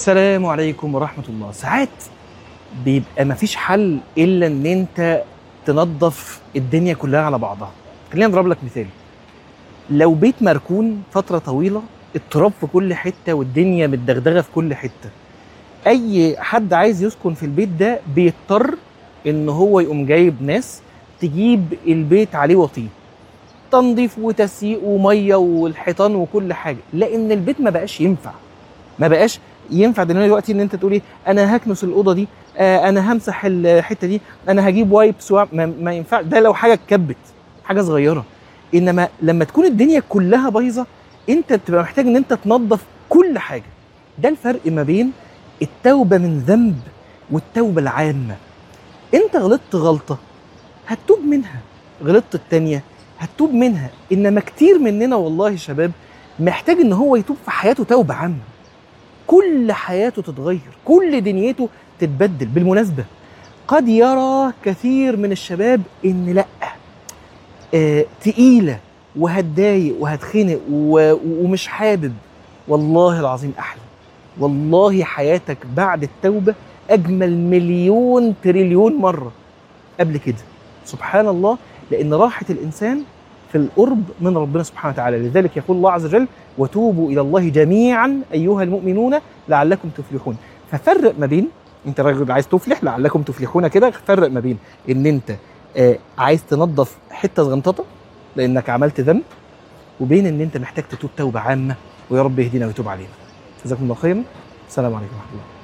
السلام عليكم ورحمة الله ساعات بيبقى مفيش حل إلا إن أنت تنظف الدنيا كلها على بعضها خلينا نضرب لك مثال لو بيت مركون فترة طويلة التراب في كل حتة والدنيا متدغدغة في كل حتة أي حد عايز يسكن في البيت ده بيضطر إن هو يقوم جايب ناس تجيب البيت عليه وطيه تنظيف وتسييق وميه والحيطان وكل حاجه لان البيت ما بقاش ينفع ما بقاش ينفع دلوقتي ان انت تقولي انا هكنس الاوضه دي آه انا همسح الحته دي انا هجيب وايبس وأعمل- ما, ما ينفع ده لو حاجه اتكبت حاجه صغيره انما لما تكون الدنيا كلها بايظه انت بتبقى محتاج ان انت تنظف كل حاجه ده الفرق ما بين التوبه من ذنب والتوبه العامه انت غلطت غلطه هتتوب منها غلطت التانيه هتتوب منها انما كتير مننا والله يا شباب محتاج ان هو يتوب في حياته توبه عامه كل حياته تتغير كل دنيته تتبدل بالمناسبه قد يرى كثير من الشباب ان لا آه تقيله وهتضايق وهتخنق و- ومش حابب والله العظيم احلى والله حياتك بعد التوبه اجمل مليون تريليون مره قبل كده سبحان الله لان راحه الانسان في القرب من ربنا سبحانه وتعالى لذلك يقول الله عز وجل وتوبوا الى الله جميعا ايها المؤمنون لعلكم تفلحون ففرق ما بين انت راجل عايز تفلح لعلكم تفلحون كده فرق ما بين ان انت آه عايز تنظف حته صغنططه لانك عملت ذنب وبين ان انت محتاج تتوب توبه عامه ويا رب يهدينا ويتوب علينا جزاكم الله خيرا السلام عليكم ورحمه الله